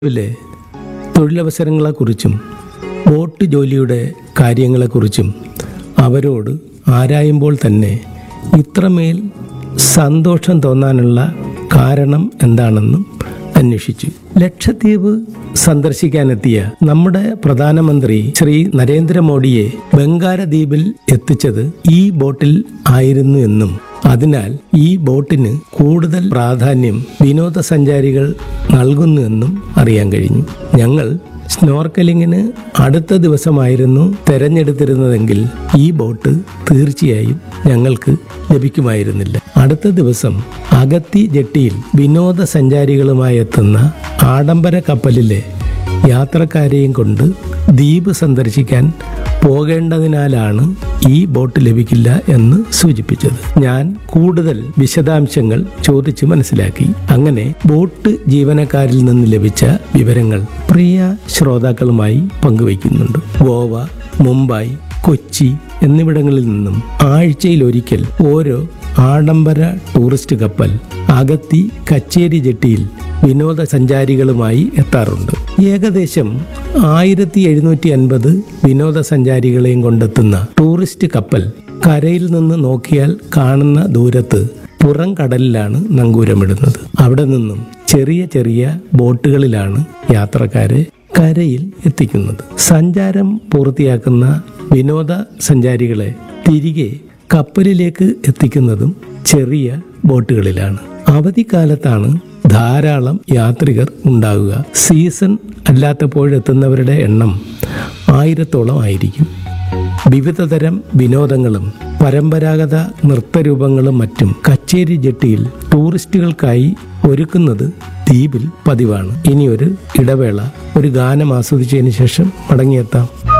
ിലെ തൊഴിലവസരങ്ങളെക്കുറിച്ചും boat ജോലിയുടെ കാര്യങ്ങളെക്കുറിച്ചും അവരോട് ആരായുമ്പോൾ തന്നെ ഇത്രമേൽ സന്തോഷം തോന്നാനുള്ള കാരണം എന്താണെന്നും അന്വേഷിച്ചു ലക്ഷദ്വീപ് സന്ദർശിക്കാനെത്തിയ നമ്മുടെ പ്രധാനമന്ത്രി ശ്രീ നരേന്ദ്രമോദിയെ ബംഗാരദ്വീപിൽ എത്തിച്ചത് ഈ ബോട്ടിൽ ആയിരുന്നു എന്നും അതിനാൽ ഈ ബോട്ടിന് കൂടുതൽ പ്രാധാന്യം വിനോദസഞ്ചാരികൾ നൽകുന്നുവെന്നും അറിയാൻ കഴിഞ്ഞു ഞങ്ങൾ സ്നോർക്കലിങ്ങിന് അടുത്ത ദിവസമായിരുന്നു തെരഞ്ഞെടുത്തിരുന്നതെങ്കിൽ ഈ ബോട്ട് തീർച്ചയായും ഞങ്ങൾക്ക് ലഭിക്കുമായിരുന്നില്ല അടുത്ത ദിവസം അഗത്തി ജെട്ടിയിൽ വിനോദസഞ്ചാരികളുമായി എത്തുന്ന ആഡംബര കപ്പലിലെ യാത്രക്കാരെയും കൊണ്ട് ദ്വീപ് സന്ദർശിക്കാൻ പോകേണ്ടതിനാലാണ് ഈ ബോട്ട് ലഭിക്കില്ല എന്ന് സൂചിപ്പിച്ചത് ഞാൻ കൂടുതൽ വിശദാംശങ്ങൾ ചോദിച്ച് മനസ്സിലാക്കി അങ്ങനെ ബോട്ട് ജീവനക്കാരിൽ നിന്ന് ലഭിച്ച വിവരങ്ങൾ പ്രിയ ശ്രോതാക്കളുമായി പങ്കുവയ്ക്കുന്നുണ്ട് ഗോവ മുംബൈ കൊച്ചി എന്നിവിടങ്ങളിൽ നിന്നും ആഴ്ചയിൽ ഒരിക്കൽ ഓരോ ആഡംബര ടൂറിസ്റ്റ് കപ്പൽ അഗത്തി കച്ചേരി ജെട്ടിയിൽ വിനോദസഞ്ചാരികളുമായി എത്താറുണ്ട് ഏകദേശം ആയിരത്തി എഴുന്നൂറ്റി അൻപത് വിനോദസഞ്ചാരികളെയും കൊണ്ടെത്തുന്ന ടൂറിസ്റ്റ് കപ്പൽ കരയിൽ നിന്ന് നോക്കിയാൽ കാണുന്ന ദൂരത്ത് പുറം കടലിലാണ് നങ്കൂരമിടുന്നത് അവിടെ നിന്നും ചെറിയ ചെറിയ ബോട്ടുകളിലാണ് യാത്രക്കാരെ കരയിൽ എത്തിക്കുന്നത് സഞ്ചാരം പൂർത്തിയാക്കുന്ന വിനോദ സഞ്ചാരികളെ തിരികെ കപ്പലിലേക്ക് എത്തിക്കുന്നതും ചെറിയ ബോട്ടുകളിലാണ് അവധിക്കാലത്താണ് ധാരാളം യാത്രികർ ഉണ്ടാകുക സീസൺ അല്ലാത്തപ്പോഴെത്തുന്നവരുടെ എണ്ണം ആയിരത്തോളം ആയിരിക്കും വിവിധതരം വിനോദങ്ങളും പരമ്പരാഗത നൃത്തരൂപങ്ങളും മറ്റും കച്ചേരി ജെട്ടിയിൽ ടൂറിസ്റ്റുകൾക്കായി ഒരുക്കുന്നത് ദ്വീപിൽ പതിവാണ് ഇനി ഒരു ഇടവേള ഒരു ഗാനം ആസ്വദിച്ചതിന് ശേഷം മടങ്ങിയെത്താം